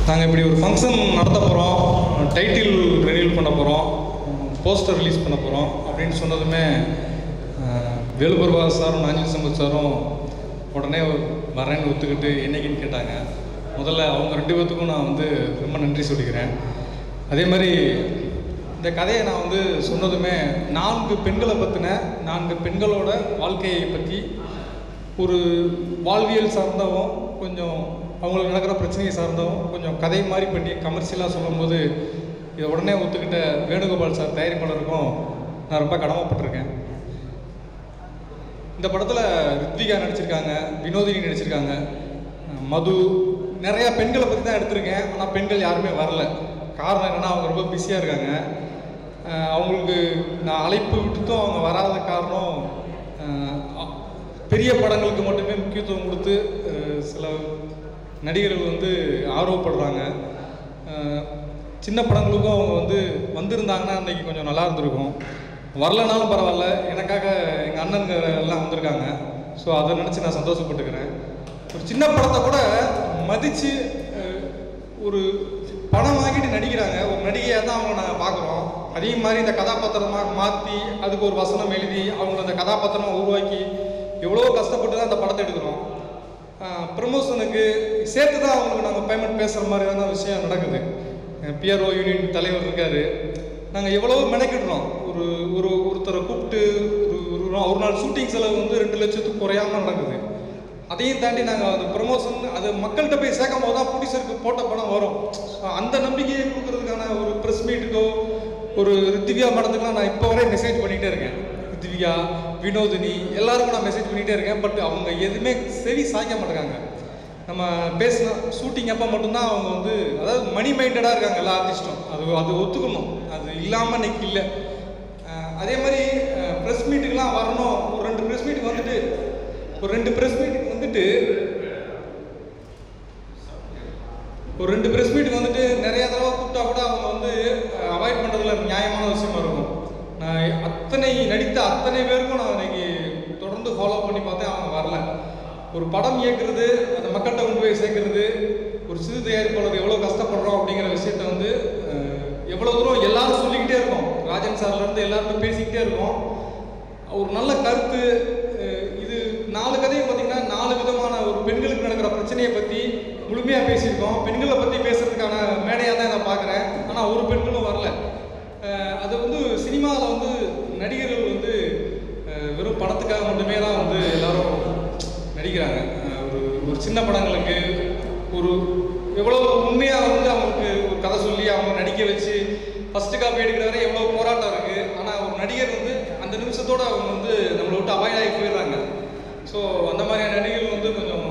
நாங்கள் இப்படி ஒரு ஃபங்க்ஷன் நடத்த போகிறோம் டைட்டில் ரிலீவ் பண்ண போகிறோம் போஸ்டர் ரிலீஸ் பண்ண போகிறோம் அப்படின்னு சொன்னதுமே அஹ், வேலுபர்வா சாரும் நாஞ்சில் சம்பத் சாரும் உடனே வரேன்னு ஒத்துக்கிட்டு என்னைக்குன்னு கேட்டாங்க முதல்ல அவங்க ரெண்டு பேர்த்துக்கும் நான் வந்து ரொம்ப நன்றி சொல்லிக்கிறேன் அதே மாதிரி இந்த கதையை நான் வந்து சொன்னதுமே நான்கு பெண்களை பற்றின நான்கு பெண்களோட வாழ்க்கையை பற்றி ஒரு வாழ்வியல் சார்ந்தவும் கொஞ்சம் அவங்களுக்கு நடக்கிற பிரச்சனையை சார்ந்தவும் கொஞ்சம் கதை மாதிரி பண்ணி கமர்ஷியலாக சொல்லும்போது இதை உடனே ஒத்துக்கிட்ட வேணுகோபால் சார் தயாரிப்பாளருக்கும் நான் ரொம்ப கடமைப்பட்டிருக்கேன் இந்த படத்தில் ரித்விகா நடிச்சிருக்காங்க வினோதினி நடிச்சிருக்காங்க அஹ் மது நிறையா பெண்களை பற்றி தான் எடுத்திருக்கேன் ஆனால் பெண்கள் யாருமே வரல காரணம் என்னென்னா அவங்க ரொம்ப பிஸியாக இருக்காங்க அஹ் அவங்களுக்கு நான் அழைப்பு விட்டுட்டும் அவங்க வராத காரணம் அஹ் அ- பெரிய படங்களுக்கு மட்டுமே முக்கியத்துவம் கொடுத்து அஹ் சில நடிகர்கள் வந்து ஆர்வப்படுறாங்க அஹ் சின்ன படங்களுக்கும் அவங்க வந்து வந்திருந்தாங்கன்னா அன்றைக்கி கொஞ்சம் நல்லா இருந்திருக்கும் வரலனாலும் பரவாயில்ல எனக்காக எங்கள் அண்ணனுங்க எல்லாம் வந்திருக்காங்க ஸோ அதை நினச்சி நான் சந்தோஷப்பட்டுக்கிறேன் ஒரு சின்ன படத்தை கூட மதித்து ஒரு படம் வாங்கிட்டு நடிக்கிறாங்க ஒரு நடிகையாக தான் அவங்க நாங்கள் பார்க்குறோம் அதே மாதிரி இந்த கதாபாத்திரமாக மாற்றி அதுக்கு ஒரு வசனம் எழுதி அவங்கள அந்த கதாபாத்திரமாக உருவாக்கி எவ்வளோ கஷ்டப்பட்டு தான் அந்த படத்தை எடுக்கிறோம் ப்ரமோஷனுக்கு சேர்த்து தான் அவங்களுக்கு நாங்கள் பேமெண்ட் பேசுகிற மாதிரியான விஷயம் நடக்குது பிஆர்ஓ யூனியன் தலைவர் இருக்கார் நாங்கள் எவ்வளோ மெனக்கிடுறோம் ஒரு ஒரு ஒருத்தரை கூப்பிட்டு ஒரு ஒரு நா- ஒரு நாள் ஷூட்டிங் செலவு வந்து ரெண்டு லட்சத்துக்கு குறையாம நடக்குது அதையும் தாண்டி நாங்கள் அந்த ப்ரமோஷன் அது மக்கள்கிட்ட போய் சேர்க்கும் போது தான் ப்ரொடியூசருக்கு போட்ட படம் வரும் So, அந்த நம்பிக்கையை கொடுக்கறதுக்கான ஒரு ப்ரெஸ் மீட்டுக்கோ ஒரு ரித்திவியா படத்துக்குலாம் நான் இப்போ வரை மெசேஜ் பண்ணிகிட்டே இருக்கேன் ரித்திவியா வினோதினி எல்லாருக்கும் நான் மெசேஜ் பண்ணிகிட்டே இருக்கேன் பட் அவங்க எதுவுமே செவி சாய்க்க மாட்டேங்காங்க நம்ம பேசின ஷூட்டிங் அப்போ மட்டும்தான் அவங்க வந்து அதாவது மணி மைண்டடாக இருக்காங்க எல்லா ஆர்டிஸ்ட்டும் அது அது ஒத்துக்கணும் அது இல்லாமல் இன்னைக்கு இல்லை அஹ் அதே மாதிரி ப்ரெஸ் மீட்டுக்கெலாம் வரணும் ஒரு ரெண்டு ப்ரெஸ் மீட்டுக்கு வந்துட்டு ஒரு ரெண்டு ப்ரெஸ் மீட்டுக்கு வந்துட்டு ஒரு ரெண்டு ப்ரெஸ் மீட்டுக்கு வந்துட்டு நிறைய தடவை கூப்பிட்டா கூட அவங்க வந்து அவாய்ட் பண்ணுறதுல நியாயமான விஷயமா இருக்கும் நான் அத்தனை நடித்த அத்தனை பேருக்கும் நான் இன்னைக்கு தொடர்ந்து ஃபாலோ பண்ணி பார்த்தேன் அவங்க வரல ஒரு படம் இயக்குறது அந்த மக்கள்கிட்ட கொண்டு போய் சேர்க்கறது ஒரு சிறு தயாரிப்பாளர் எவ்வளோ கஷ்டப்படுறோம் அப்படிங்கிற விஷயத்த வந்து அஹ், எவ்வளோ தூரம் எல்லாரும் சொல்லிக்கிட்டே இருக்கோம் ராஜன் சார்லேருந்து எல்லாருமே பேசிக்கிட்டே இருக்கோம் ஒரு நல்ல கருத்து அஹ், இது நாலு கதையும் பார்த்தீங்கன்னா நாலு விதமான ஒரு பெண்களுக்கு நடக்கிற பிரச்சனையை பற்றி முழுமையாக பேசியிருக்கோம் பெண்களை பற்றி பேசுறதுக்கான மேடையாக தான் இதை பார்க்குறேன் ஆனால் ஒரு பெண்களும் வரல அஹ், அது வந்து சினிமாவில் வந்து நடிகர்கள் வந்து அஹ், வெறும் பணத்துக்காக மட்டுமே தான் வந்து எல்லாரும் நடிக்கிறாங்க அஹ், ஒரு ஒரு சின்ன படங்களுக்கு ஒரு எவ்வளோ உண்மையாக வந்து அவங்களுக்கு ஒரு கதை சொல்லி அவங்க நடிக்க வச்சு ஃபஸ்ட்டு காப்பி எடுக்கிற வரை எவ்வளோ போராட்டம் இருக்குது ஆனால் ஒரு நடிகர் வந்து அந்த நிமிஷத்தோட அவங்க வந்து நம்மளை விட்டு அவாய்ட் ஆகி போயிடுறாங்க ஸோ அந்த மாதிரியான நடிகர்கள் வந்து கொஞ்சம்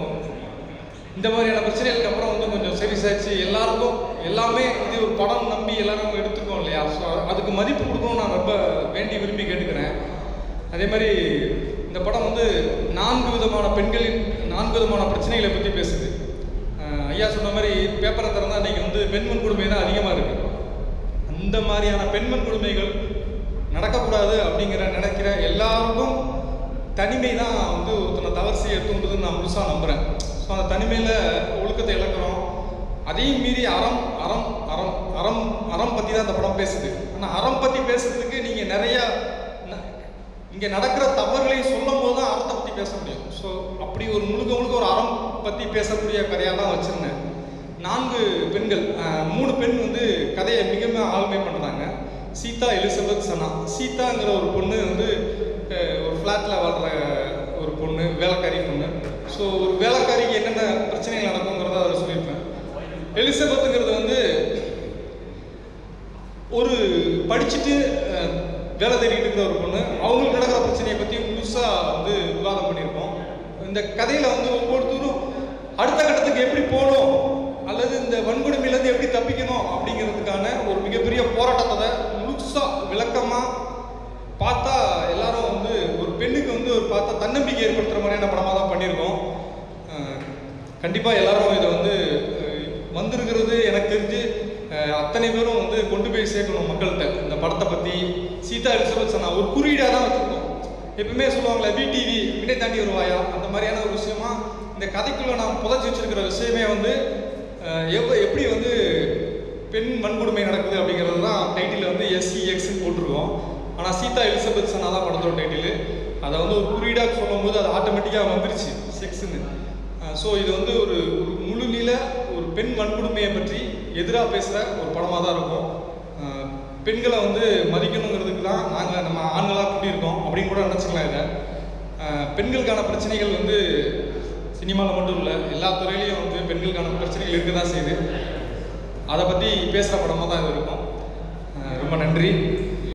இந்த மாதிரியான பிரச்சனைகளுக்கு அப்புறம் வந்து கொஞ்சம் சரி சாச்சு எல்லாருக்கும் எல்லாமே இது ஒரு படம் நம்பி எல்லாரும் எடுத்துக்கோம் இல்லையா ஸோ அதுக்கு மதிப்பு கொடுக்கணும்னு நான் ரொம்ப வேண்டி விரும்பி கேட்டுக்கிறேன் அதே மாதிரி இந்த படம் வந்து நான்கு விதமான பெண்களின் நான்கு விதமான பிரச்சனைகளை பற்றி பேசுது அஹ் ஐயா சொன்ன மாதிரி பேப்பரை திறந்தா இன்னைக்கு வந்து பெண்மண் கொடுமை தான் அதிகமாக இருக்குது அந்த மாதிரியான பெண்மண் கொடுமைகள் நடக்கக்கூடாது அப்படிங்கிற நினைக்கிற எல்லாருக்கும் தனிமை தான் வந்து ஒருத்தனை தவறு செய்ய தூண்டுதுன்னு நான் முழுசாக நம்புகிறேன் ஸோ அந்த தனிமையில் ஒழுக்கத்தை இழக்கிறோம் அதையும் மீறி அறம் அறம் அறம் அறம் அறம் பற்றி தான் அந்த படம் பேசுது ஆனால் அறம் பற்றி பேசுறதுக்கு நீங்கள் நிறையா இங்கே நடக்கிற தவறுகளையும் சொல்லும் போது தான் அறத்தை பற்றி பேச முடியும் ஸோ அப்படி ஒரு முழுக்க முழுக்க ஒரு அறம் பற்றி பேசக்கூடிய கதையாக தான் வச்சுருந்தேன் நான்கு பெண்கள் அஹ், மூணு பெண் வந்து கதையை மிக மிக ஆளுமை பண்ணுறாங்க சீதா எலிசபெத் சனா சீதாங்கிற ஒரு பொண்ணு வந்து அஹ், ஒரு ஃப்ளாட்டில் வாழ்கிற ஒரு பொண்ணு வேலைக்காரி பொண்ணு ஸோ ஒரு வேலைக்காரிக்கு என்னென்ன பிரச்சனைகள் நடக்குங்கிறத அதில் சொல்லியிருப்பேன் எலிசபெத்துங்கிறது வந்து ஒரு படிச்சுட்டு அஹ், வேலை தேடிட்டு இருக்கிற ஒரு பொண்ணு அவங்களுக்கு நடக்கிற பிரச்சனையை பற்றி முழுசாக வந்து விவாதம் பண்ணியிருக்கோம் இந்த கதையில் வந்து ஒவ்வொருத்தரும் அடுத்த கட்டத்துக்கு எப்படி போகணும் அல்லது இந்த வன்கொடுமையிலேருந்து எப்படி தப்பிக்கணும் அப்படிங்கிறதுக்கான ஒரு மிகப்பெரிய போராட்டத்தை முழுசாக விளக்கமாக பார்த்தா எல்லாரும் வந்து ஒரு பெண்ணுக்கு வந்து ஒரு பார்த்தா தன்னம்பிக்கை ஏற்படுத்துகிற மாதிரியான படமாக தான் பண்ணியிருக்கோம் கண்டிப்பாக எல்லாரும் இதை வந்து அஹ், வந்திருக்கிறது எனக்கு தெரிஞ்சு அஹ், அத்தனை பேரும் வந்து கொண்டு போய் சேர்க்கணும் மக்கள்கிட்ட இந்த படத்தை பற்றி சீதா எலிசபெத் சொன்னா ஒரு குறியீடாக தான் வச்சுருக்கோம் எப்பவுமே சொல்லுவாங்களே விடிவி வினை தாண்டி வருவாயா அந்த மாதிரியான ஒரு விஷயமா இந்த கதைக்குள்ளே நான் புதைச்சி வச்சிருக்கிற விஷயமே வந்து அஹ் எவ்வ எப்படி வந்து பெண் வன்கொடுமை நடக்குது அப்படிங்கிறது தான் டைட்டில் வந்து எஸ்சிஎக்ஸ்ன்னு போட்டிருக்கோம் ஆனால் சீதா எலிசபெத் சன்னா தான் படத்தோட டைட்டில் அதை வந்து ஒரு குறியீடாக சொல்லும்போது அது ஆட்டோமேட்டிக்காக வந்துருச்சு செக்ஸ்ன்னு ஸோ இது வந்து ஒரு ஒரு முழு நில ஒரு பெண் வன்கொடுமையை பற்றி எதிராக பேசுகிற ஒரு படமாக தான் இருக்கும் அஹ் பெண்களை வந்து மதிக்கணுங்கிறதுக்கு தான் நாங்கள் நம்ம ஆண்களாக கூட்டியிருக்கோம் அப்படின்னு கூட நினச்சிக்கலாம் இதை அஹ் பெண்களுக்கான பிரச்சனைகள் வந்து சினிமாவில் மட்டும் இல்லை எல்லா துறையிலையும் வந்து பெண்களுக்கான பிரச்சனைகள் இருக்க தான் செய்யுது அதை பற்றி பேசுகிற படமாக தான் இது இருக்கும் அஹ் ரொம்ப நன்றி